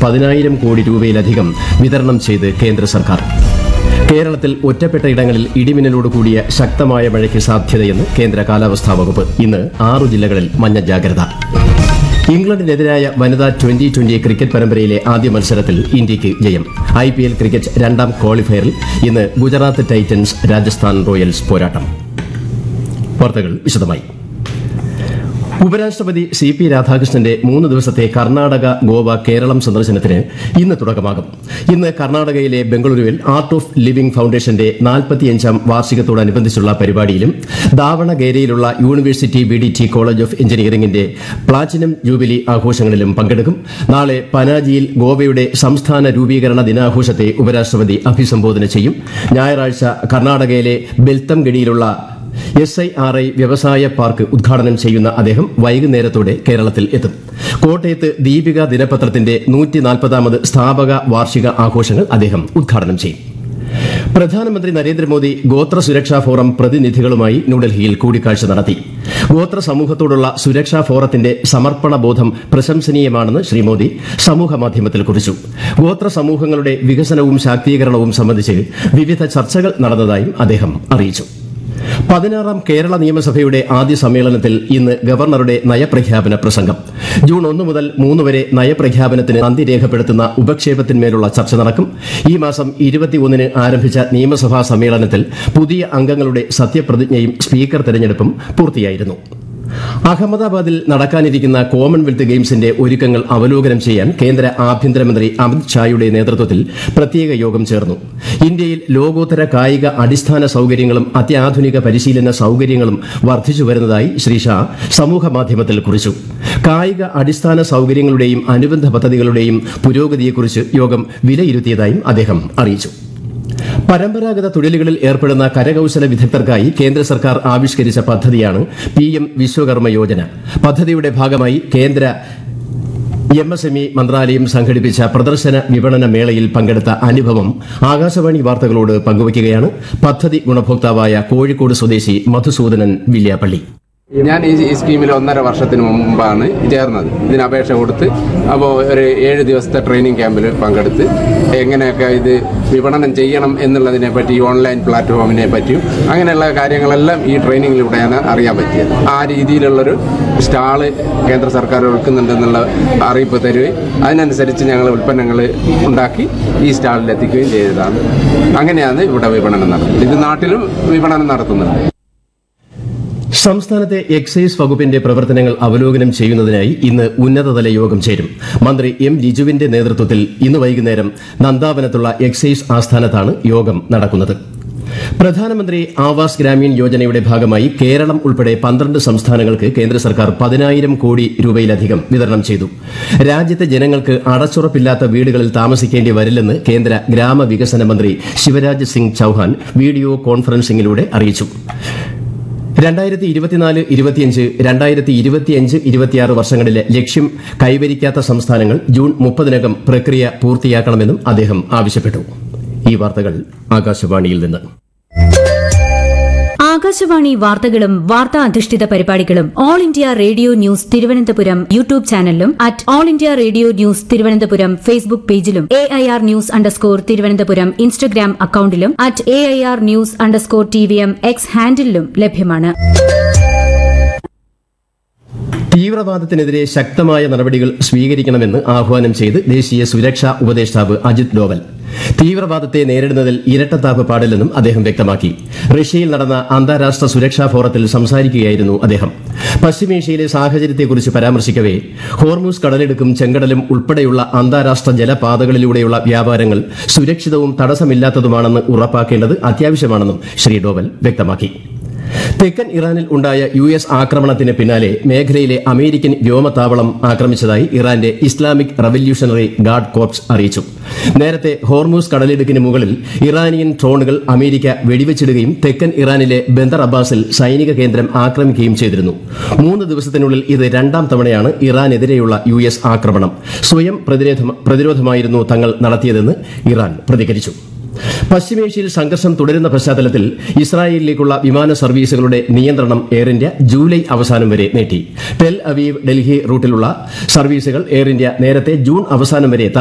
പതിനായിരം കോടി രൂപയിലധികം വിതരണം ചെയ്ത് കേന്ദ്ര സർക്കാർ കേരളത്തിൽ ഒറ്റപ്പെട്ട ഇടങ്ങളിൽ ഇടിമിന്നലോട് കൂടിയ ശക്തമായ മഴയ്ക്ക് സാധ്യതയെന്ന് കേന്ദ്ര കാലാവസ്ഥാ വകുപ്പ് ഇന്ന് ആറു ജില്ലകളിൽ മഞ്ഞ ജാഗ്രത ഇംഗ്ലണ്ടിനെതിരായ വനിതാ ട്വന്റി ട്വന്റി ക്രിക്കറ്റ് പരമ്പരയിലെ ആദ്യ മത്സരത്തിൽ ഇന്ത്യയ്ക്ക് ജയം ഐ പി എൽ ക്രിക്കറ്റ് രണ്ടാം ക്വാളിഫയറിൽ ഇന്ന് ഗുജറാത്ത് ടൈറ്റൻസ് രാജസ്ഥാൻ റോയൽസ് പോരാട്ടം വാർത്തകൾ വിശദമായി ഉപരാഷ്ട്രപതി സി പി രാധാകൃഷ്ണന്റെ മൂന്ന് ദിവസത്തെ കർണാടക ഗോവ കേരളം സന്ദർശനത്തിന് ഇന്ന് തുടക്കമാകും ഇന്ന് കർണാടകയിലെ ബംഗളൂരുവിൽ ആർട്ട് ഓഫ് ലിവിംഗ് ഫൌണ്ടേഷന്റെ നാൽപ്പത്തിയഞ്ചാം വാർഷികത്തോടനുബന്ധിച്ചുള്ള പരിപാടിയിലും ദാവണഗേരയിലുള്ള university B D T college of എഞ്ചിനീയറിംഗിന്റെ പ്ലാറ്റിനം ജൂബിലി ആഘോഷങ്ങളിലും പങ്കെടുക്കും നാളെ പനാജിയിൽ ഗോവയുടെ സംസ്ഥാന രൂപീകരണ ദിനാഘോഷത്തെ ഉപരാഷ്ട്രപതി അഭിസംബോധന ചെയ്യും ഞായറാഴ്ച കർണാടകയിലെ ബെൽത്തംഗഡിയിലുള്ള എസ് ഐ ആർ ഐ വ്യവസായ പാർക്ക് ഉദ്ഘാടനം ചെയ്യുന്ന അദ്ദേഹം വൈകുന്നേരത്തോടെ കേരളത്തിൽ എത്തും കോട്ടയത്ത് ദീപിക ദിനപത്രത്തിന്റെ നൂറ്റി നാൽപ്പതാമത് സ്ഥാപക വാർഷിക ആഘോഷങ്ങൾ അദ്ദേഹം ഉദ്ഘാടനം ചെയ്യും പ്രധാനമന്ത്രി നരേന്ദ്രമോദി ഗോത്ര സുരക്ഷാ ഫോറം പ്രതിനിധികളുമായി ന്യൂഡൽഹിയിൽ കൂടിക്കാഴ്ച നടത്തി ഗോത്ര സമൂഹത്തോടുള്ള സുരക്ഷാ ഫോറത്തിന്റെ സമർപ്പണ ബോധം പ്രശംസനീയമാണെന്ന് ശ്രീ മോദി സമൂഹമാധ്യമത്തിൽ കുറിച്ചു ഗോത്ര സമൂഹങ്ങളുടെ വികസനവും ശാക്തീകരണവും സംബന്ധിച്ച് വിവിധ ചർച്ചകൾ നടന്നതായും അദ്ദേഹം അറിയിച്ചു പതിനാറാം കേരള നിയമസഭയുടെ ആദ്യ സമ്മേളനത്തിൽ ഇന്ന് ഗവർണറുടെ നയപ്രഖ്യാപന പ്രസംഗം ജൂൺ ഒന്ന് മുതൽ മൂന്ന് വരെ നയപ്രഖ്യാപനത്തിന് നന്ദി രേഖപ്പെടുത്തുന്ന ഉപക്ഷേപത്തിന്മേലുള്ള ചർച്ച നടക്കും ഈ മാസം ഇരുപത്തിയൊന്നിന് ആരംഭിച്ച നിയമസഭാ സമ്മേളനത്തിൽ പുതിയ അംഗങ്ങളുടെ സത്യപ്രതിജ്ഞയും സ്പീക്കർ തെരഞ്ഞെടുപ്പും പൂർത്തിയായിരുന്നു അഹമ്മദാബാദിൽ നടക്കാനിരിക്കുന്ന കോമൺവെൽത്ത് ഗെയിംസിന്റെ ഒരുക്കങ്ങൾ അവലോകനം ചെയ്യാൻ കേന്ദ്ര ആഭ്യന്തരമന്ത്രി അമിത് ഷായുടെ നേതൃത്വത്തിൽ പ്രത്യേക യോഗം ചേർന്നു ഇന്ത്യയിൽ ലോകോത്തര കായിക അടിസ്ഥാന സൌകര്യങ്ങളും അത്യാധുനിക പരിശീലന സൌകര്യങ്ങളും വർദ്ധിച്ചു വരുന്നതായി ശ്രീ ഷാ സമൂഹമാധ്യമത്തിൽ കുറിച്ചു കായിക അടിസ്ഥാന സൌകര്യങ്ങളുടെയും അനുബന്ധ പദ്ധതികളുടെയും പുരോഗതിയെക്കുറിച്ച് യോഗം വിലയിരുത്തിയതായും അദ്ദേഹം അറിയിച്ചു പരമ്പരാഗത തൊഴിലുകളിൽ ഏർപ്പെടുന്ന കരകൌശല വിദഗ്ധർക്കായി കേന്ദ്ര സർക്കാർ ആവിഷ്കരിച്ച പദ്ധതിയാണ് പി എം വിശ്വകർമ്മ യോജന പദ്ധതിയുടെ ഭാഗമായി കേന്ദ്ര എം എസ് എം ഇ മന്ത്രാലയം സംഘടിപ്പിച്ച പ്രദർശന വിപണന മേളയിൽ പങ്കെടുത്ത അനുഭവം ആകാശവാണി വാർത്തകളോട് പങ്കുവയ്ക്കുകയാണ് പദ്ധതി ഗുണഭോക്താവായ കോഴിക്കോട് സ്വദേശി മധുസൂദനൻ വില്യാപ്പള്ളി ഞാൻ ഈ ഈ സ്കീമിൽ ഒന്നര വർഷത്തിന് മുമ്പാണ് ചേർന്നത് ഇതിന് അപേക്ഷ കൊടുത്ത് അപ്പോൾ ഒരു ഏഴ് ദിവസത്തെ ട്രെയിനിങ് ക്യാമ്പിൽ പങ്കെടുത്ത് എങ്ങനെയൊക്കെ ഇത് വിപണനം ചെയ്യണം എന്നുള്ളതിനെ പറ്റി ഈ ഓൺലൈൻ പ്ലാറ്റ്ഫോമിനെ പറ്റിയും അങ്ങനെയുള്ള കാര്യങ്ങളെല്ലാം ഈ ട്രെയിനിങ്ങിലൂടെയാണ് അറിയാൻ പറ്റിയത് ആ രീതിയിലുള്ളൊരു സ്റ്റാള് കേന്ദ്ര സർക്കാർ ഒരുക്കുന്നുണ്ടെന്നുള്ള അറിയിപ്പ് തരുകയും അതിനനുസരിച്ച് ഞങ്ങൾ ഉൽപ്പന്നങ്ങൾ ഉണ്ടാക്കി ഈ സ്റ്റാളിൽ എത്തിക്കുകയും ചെയ്തതാണ് അങ്ങനെയാണ് ഇവിടെ വിപണനം നടത്തുന്നത് ഇത് നാട്ടിലും വിപണനം നടത്തുന്നുണ്ട് സംസ്ഥാനത്തെ എക്സൈസ് വകുപ്പിന്റെ പ്രവർത്തനങ്ങൾ അവലോകനം ചെയ്യുന്നതിനായി ഇന്ന് ഉന്നതതല യോഗം ചേരും മന്ത്രി എം ലിജുവിന്റെ നേതൃത്വത്തിൽ ഇന്ന് വൈകുന്നേരം നന്ദാവനത്തുള്ള എക്സൈസ് ആസ്ഥാനത്താണ് യോഗം നടക്കുന്നത് പ്രധാനമന്ത്രി ആവാസ് ഗ്രാമീൺ യോജനയുടെ ഭാഗമായി കേരളം ഉൾപ്പെടെ പന്ത്രണ്ട് സംസ്ഥാനങ്ങൾക്ക് കേന്ദ്ര സർക്കാർ പതിനായിരം കോടി രൂപയിലധികം വിതരണം ചെയ്തു രാജ്യത്തെ ജനങ്ങൾക്ക് അടച്ചുറപ്പില്ലാത്ത വീടുകളിൽ താമസിക്കേണ്ടി വരില്ലെന്ന് കേന്ദ്ര ഗ്രാമവികസന മന്ത്രി ശിവരാജ് സിംഗ് ചൌഹാൻ വീഡിയോ കോൺഫറൻസിംഗിലൂടെ അറിയിച്ചു രണ്ടായിരത്തി ഇരുപത്തിനാല് ഇരുപത്തിയഞ്ച് രണ്ടായിരത്തി ഇരുപത്തിയഞ്ച് ഇരുപത്തിയാറ് വർഷങ്ങളിലെ ലക്ഷ്യം കൈവരിക്കാത്ത സംസ്ഥാനങ്ങൾ ജൂൺ മുപ്പതിനകം പ്രക്രിയ പൂർത്തിയാക്കണമെന്നും അദ്ദേഹം ആവശ്യപ്പെട്ടു ഈ വാർത്തകൾ ആകാശവാണിയിൽ നിന്ന് ആകാശവാണി വാർത്തകളും വാർത്താ അധിഷ്ഠിത പരിപാടികളും All India Radio news Thiruvananthapuram YouTube ചാനലിലും at All India Radio news Thiruvananthapuram Facebook പേജിലും A I R news underscore Thiruvananthapuram Instagram അക്കൌണ്ടിലും at A I R news underscore T V M X ഹാൻഡിലും ലഭ്യമാണ് തീവ്രവാദത്തിനെതിരെ ശക്തമായ നടപടികൾ സ്വീകരിക്കണമെന്ന് ആഹ്വാനം ചെയ്ത് ദേശീയ സുരക്ഷാ ഉപദേഷ്ടാവ് അജിത് ഡോവൽ തീവ്രവാദത്തെ നേരിടുന്നതിൽ ഇരട്ടത്താപ്പ് പാടില്ലെന്നും അദ്ദേഹം വ്യക്തമാക്കി റഷ്യയിൽ നടന്ന അന്താരാഷ്ട്ര സുരക്ഷാ ഫോറത്തിൽ സംസാരിക്കുകയായിരുന്നു അദ്ദേഹം പശ്ചിമേഷ്യയിലെ സാഹചര്യത്തെക്കുറിച്ച് പരാമർശിക്കവേ ഹോർമൂസ് കടലിടുക്കും ചെങ്കടലും ഉൾപ്പെടെയുള്ള അന്താരാഷ്ട്ര ജലപാതകളിലൂടെയുള്ള വ്യാപാരങ്ങൾ സുരക്ഷിതവും തടസ്സമില്ലാത്തതുമാണെന്ന് ഉറപ്പാക്കേണ്ടത് അത്യാവശ്യമാണെന്നും ശ്രീ ഡോവൽ വ്യക്തമാക്കി തെക്കൻ ഇറാനിൽ ഉണ്ടായ യു എസ് ആക്രമണത്തിന് പിന്നാലെ മേഖലയിലെ അമേരിക്കൻ വ്യോമത്താവളം ആക്രമിച്ചതായി ഇറാന്റെ ഇസ്ലാമിക് റവല്യൂഷണറി ഗാർഡ് കോർപ്സ് അറിയിച്ചു നേരത്തെ ഹോർമൂസ് കടലിടുക്കിന് മുകളിൽ ഇറാനിയൻ ഡ്രോണുകൾ അമേരിക്ക വെടിവെച്ചിടുകയും തെക്കൻ ഇറാനിലെ ബന്ദർ അബ്ബാസിൽ സൈനിക കേന്ദ്രം ആക്രമിക്കുകയും ചെയ്തിരുന്നു മൂന്ന് ദിവസത്തിനുള്ളിൽ ഇത് രണ്ടാം തവണയാണ് ഇറാനെതിരെയുള്ള യു എസ് ആക്രമണം സ്വയം പ്രതിരോധ- പ്രതിരോധമായിരുന്നു തങ്ങൾ നടത്തിയതെന്ന് ഇറാൻ പ്രതികരിച്ചു പശ്ചിമേഷ്യയിൽ സംഘർഷം തുടരുന്ന പശ്ചാത്തലത്തിൽ ഇസ്രായേലിലേക്കുള്ള വിമാന സർവീസുകളുടെ നിയന്ത്രണം എയർ ഇന്ത്യ ജൂലൈ അവസാനം വരെ നീട്ടി ടെൽ അവീവ് ഡൽഹി റൂട്ടിലുള്ള സർവീസുകൾ എയർ ഇന്ത്യ നേരത്തെ ജൂൺ അവസാനം വരെ